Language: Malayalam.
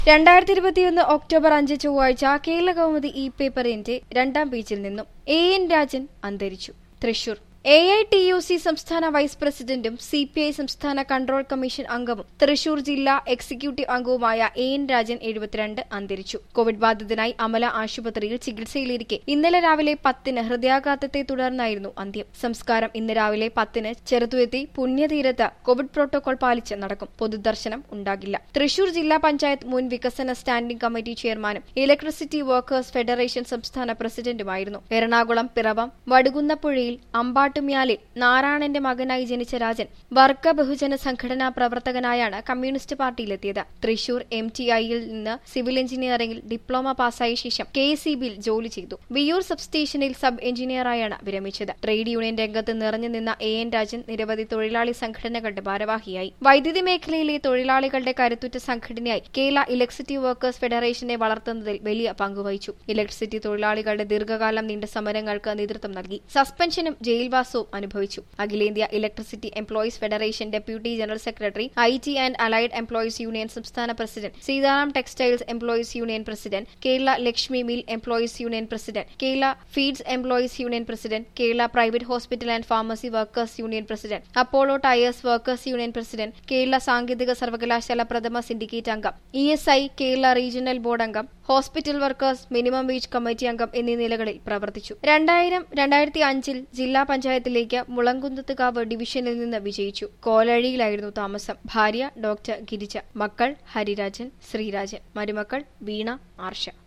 രണ്ടായിരത്തി ഇരുപത്തിയൊന്ന് ഒക്ടോബർ അഞ്ച് ചൊവ്വാഴ്ച കേരള കൗമുദി ഇ പേപ്പറിന്റെ രണ്ടാം പേജിൽ നിന്നും എ എൻ രാജൻ അന്തരിച്ചു Thrissur A I T U C സംസ്ഥാന വൈസ് പ്രസിഡന്റും സി പി ഐ സംസ്ഥാന കൺട്രോൾ കമ്മീഷൻ അംഗവും തൃശൂർ ജില്ലാ എക്സിക്യൂട്ടീവ് അംഗവുമായ എ എൻ രാജൻ എഴുപത്തിരണ്ട് അന്തരിച്ചു കോവിഡ് ബാധിതനായി അമല ആശുപത്രിയിൽ ചികിത്സയിലിരിക്കെ ഇന്നലെ രാവിലെ പത്തിന് ഹൃദയാഘാതത്തെ തുടർന്നായിരുന്നു അന്ത്യം സംസ്കാരം ഇന്ന് രാവിലെ പത്തിന് ചെറുതുരുത്തി പുണ്യതീരത്ത് കോവിഡ് പ്രോട്ടോകോൾ പാലിച്ച് നടക്കും പൊതുദർശനം ഉണ്ടാകില്ല തൃശൂർ ജില്ലാ പഞ്ചായത്ത് മുൻ വികസന സ്റ്റാൻഡിംഗ് കമ്മിറ്റി ചെയർമാനും ഇലക്ട്രിസിറ്റി വർക്കേഴ്സ് ഫെഡറേഷൻ സംസ്ഥാന പ്രസിഡന്റുമായിരുന്നു എറണാകുളം പിറവം വടുകുന്നപ്പുഴയിൽ അമ്പാട്ടുമ്യാലിൽ നാരായണന്റെ മകനായി ജനിച്ച രാജൻ വർഗ ബഹുജന സംഘടനാ പ്രവർത്തകനായാണ് കമ്മ്യൂണിസ്റ്റ് പാർട്ടിയിലെത്തിയത് തൃശൂർ എം ടി ഐയിൽ നിന്ന് സിവിൽ എഞ്ചിനീയറിംഗിൽ ഡിപ്ലോമ പാസ്സായ ശേഷം കെ സി ബിയിൽ ജോലി ചെയ്തു വിയൂർ സബ് സ്റ്റേഷനിൽ സബ് എഞ്ചിനീയറായാണ് വിരമിച്ചത് ട്രേഡ് യൂണിയൻ രംഗത്ത് നിറഞ്ഞു നിന്ന എ എൻ രാജൻ നിരവധി തൊഴിലാളി സംഘടനകളുടെ ഭാരവാഹിയായി വൈദ്യുതി മേഖലയിലെ തൊഴിലാളികളുടെ കരുത്തുറ്റ സംഘടനയായി കേരള ഇലക്ട്രിസിറ്റി വർക്കേഴ്സ് ഫെഡറേഷനെ വളർത്തുന്നതിൽ വലിയ പങ്കുവഹിച്ചു ഇലക്ട്രിസിറ്റി തൊഴിലാളികളുടെ ദീർഘകാലം നീണ്ട സമരങ്ങൾക്ക് നേതൃത്വം നൽകി സസ്പെൻഷനും ജയിൽവാസവും അനുഭവിച്ചു അഖിലേന്ത്യാ electricity employees federation deputy general secretary I T and allied employees union സംസ്ഥാന president Sitaram textiles employees union president Kerala Lakshmi mill employees union president Kerala feeds employees union president Kerala private hospital and pharmacy workers union president Apollo tyres workers union president Kerala സാങ്കേതിക സർവകലാശാല പ്രഥമ സിൻഡിക്കേറ്റ് അംഗം E S I Kerala regional board അംഗം hospital workers minimum wage committee അംഗം എന്നീ നിലകളിൽ പ്രവർത്തിച്ചു രണ്ടായിരം രണ്ടായിരത്തി അഞ്ചിൽ ജില്ലാ പഞ്ചായത്തിലേക്ക് മുളങ്കുന്നത്തുകാവ് ഡിവിഷനിൽ നിന്ന് വിജയിച്ചു കോലഴിയിലായിരുന്നു താമസം ഭാര്യ ഡോക്ടർ ഗിരിജ മക്കൾ ഹരിരാജൻ ശ്രീരാജൻ മരുമക്കൾ വീണ ആർഷ